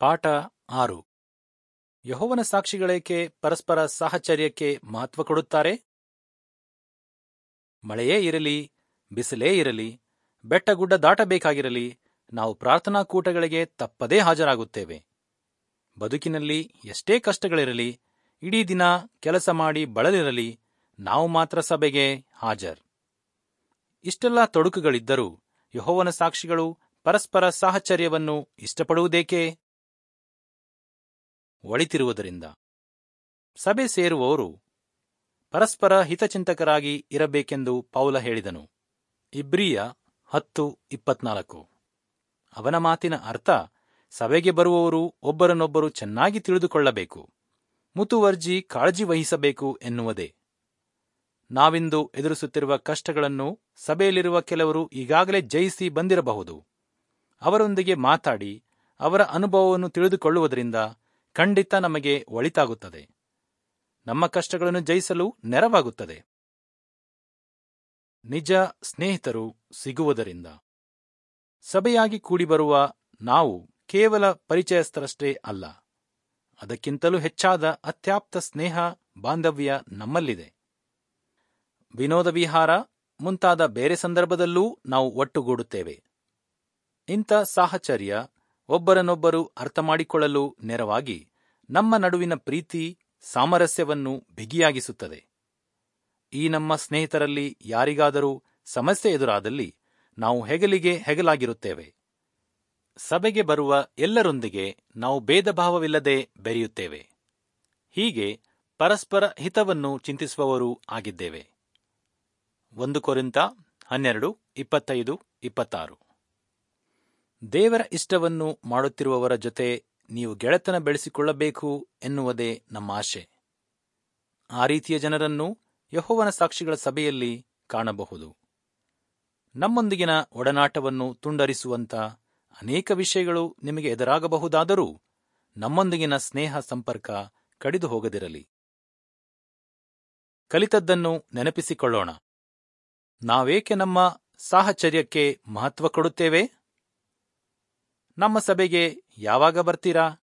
ಪಾಠ ಆರು ಯಹೋವನ ಸಾಕ್ಷಿಗಳೇಕೆ ಪರಸ್ಪರ ಸಾಹಚರ್ಯಕ್ಕೆ ಮಹತ್ವ ಕೊಡುತ್ತಾರೆ ಮಳೆಯೇ ಇರಲಿ ಬಿಸಿಲೇ ಇರಲಿ ಬೆಟ್ಟಗುಡ್ಡ ದಾಟಬೇಕಾಗಿರಲಿ ನಾವು ಪ್ರಾರ್ಥನಾ ಕೂಟಗಳಿಗೆ ತಪ್ಪದೇ ಹಾಜರಾಗುತ್ತೇವೆ ಬದುಕಿನಲ್ಲಿ ಎಷ್ಟೇ ಕಷ್ಟಗಳಿರಲಿ ಇಡೀ ದಿನ ಕೆಲಸ ಮಾಡಿ ಬಳಲಿರಲಿ ನಾವು ಮಾತ್ರ ಸಭೆಗೆ ಹಾಜರ್ ಇಷ್ಟೆಲ್ಲ ತೊಡಕುಗಳಿದ್ದರೂ ಯಹೋವನ ಸಾಕ್ಷಿಗಳು ಪರಸ್ಪರ ಸಾಹಚರ್ಯವನ್ನು ಇಷ್ಟಪಡುವುದೇಕೆ ಒಳಿತಿರುವುದರಿಂದ ಸಭೆ ಸೇರುವವರು ಪರಸ್ಪರ ಹಿತಚಿಂತಕರಾಗಿ ಇರಬೇಕೆಂದು ಪೌಲ ಹೇಳಿದನು ಇಬ್ರಿಯ ಹತ್ತು ಇಪ್ಪತ್ನಾಲ್ಕು ಅವನ ಮಾತಿನ ಅರ್ಥ ಸಭೆಗೆ ಬರುವವರು ಒಬ್ಬರನ್ನೊಬ್ಬರು ಚೆನ್ನಾಗಿ ತಿಳಿದುಕೊಳ್ಳಬೇಕು ಮುತುವರ್ಜಿ ಕಾಳಜಿ ವಹಿಸಬೇಕು ಎನ್ನುವುದೇ ನಾವಿಂದು ಎದುರಿಸುತ್ತಿರುವ ಕಷ್ಟಗಳನ್ನು ಸಭೆಯಲ್ಲಿರುವ ಕೆಲವರು ಈಗಾಗಲೇ ಜಯಿಸಿ ಬಂದಿರಬಹುದು ಅವರೊಂದಿಗೆ ಮಾತಾಡಿ ಅವರ ಅನುಭವವನ್ನು ತಿಳಿದುಕೊಳ್ಳುವುದರಿಂದ ಖಂಡಿತ ನಮಗೆ ಒಳಿತಾಗುತ್ತದೆ ನಮ್ಮ ಕಷ್ಟಗಳನ್ನು ಜಯಿಸಲು ನೆರವಾಗುತ್ತದೆ ನಿಜ ಸ್ನೇಹಿತರು ಸಿಗುವುದರಿಂದ ಸಭೆಯಾಗಿ ಕೂಡಿಬರುವ ನಾವು ಕೇವಲ ಪರಿಚಯಸ್ಥರಷ್ಟೇ ಅಲ್ಲ ಅದಕ್ಕಿಂತಲೂ ಹೆಚ್ಚಾದ ಅತ್ಯಾಪ್ತ ಸ್ನೇಹ ಬಾಂಧವ್ಯ ನಮ್ಮಲ್ಲಿದೆ ವಿನೋದ ವಿಹಾರ ಮುಂತಾದ ಬೇರೆ ಸಂದರ್ಭದಲ್ಲೂ ನಾವು ಒಟ್ಟುಗೂಡುತ್ತೇವೆ ಇಂಥ ಸಾಹಚರ್ಯ ಒಬ್ಬರನ್ನೊಬ್ಬರು ಅರ್ಥ ಮಾಡಿಕೊಳ್ಳಲು ನೆರವಾಗಿ ನಮ್ಮ ನಡುವಿನ ಪ್ರೀತಿ ಸಾಮರಸ್ಯವನ್ನು ಬಿಗಿಯಾಗಿಸುತ್ತದೆ ಈ ನಮ್ಮ ಸ್ನೇಹಿತರಲ್ಲಿ ಯಾರಿಗಾದರೂ ಸಮಸ್ಯೆ ಎದುರಾದಲ್ಲಿ ನಾವು ಹೆಗಲಿಗೆ ಹೆಗಲಾಗಿರುತ್ತೇವೆ ಸಭೆಗೆ ಬರುವ ಎಲ್ಲರೊಂದಿಗೆ ನಾವು ಭೇದ ಭಾವವಿಲ್ಲದೆ ಬೆರೆಯುತ್ತೇವೆ ಹೀಗೆ ಪರಸ್ಪರ ಹಿತವನ್ನು ಚಿಂತಿಸುವವರು ಆಗಿದ್ದೇವೆ ಒಂದು ಕೊರಿಂತ ಹನ್ನೆರಡು ಇಪ್ಪತ್ತೈದು ಇಪ್ಪತ್ತಾರು ದೇವರ ಇಷ್ಟವನ್ನು ಮಾಡುತ್ತಿರುವವರ ಜೊತೆ ನೀವು ಗೆಳೆತನ ಬೆಳೆಸಿಕೊಳ್ಳಬೇಕು ಎನ್ನುವುದೇ ನಮ್ಮ ಆಶೆ ಆ ರೀತಿಯ ಜನರನ್ನು ಯಹೋವನ ಸಾಕ್ಷಿಗಳ ಸಭೆಯಲ್ಲಿ ಕಾಣಬಹುದು ನಮ್ಮೊಂದಿಗಿನ ಒಡನಾಟವನ್ನು ತುಂಡರಿಸುವಂತ ಅನೇಕ ವಿಷಯಗಳು ನಿಮಗೆ ಎದುರಾಗಬಹುದಾದರೂ ನಮ್ಮೊಂದಿಗಿನ ಸ್ನೇಹ ಸಂಪರ್ಕ ಕಡಿದು ಹೋಗದಿರಲಿ ಕಲಿತದ್ದನ್ನು ನೆನಪಿಸಿಕೊಳ್ಳೋಣ ನಾವೇಕೆ ನಮ್ಮ ಸಾಹಚರ್ಯಕ್ಕೆ ಮಹತ್ವ ಕೊಡುತ್ತೇವೆ ನಮ್ಮ ಸಭೆಗೆ ಯಾವಾಗ ಬರ್ತೀರಾ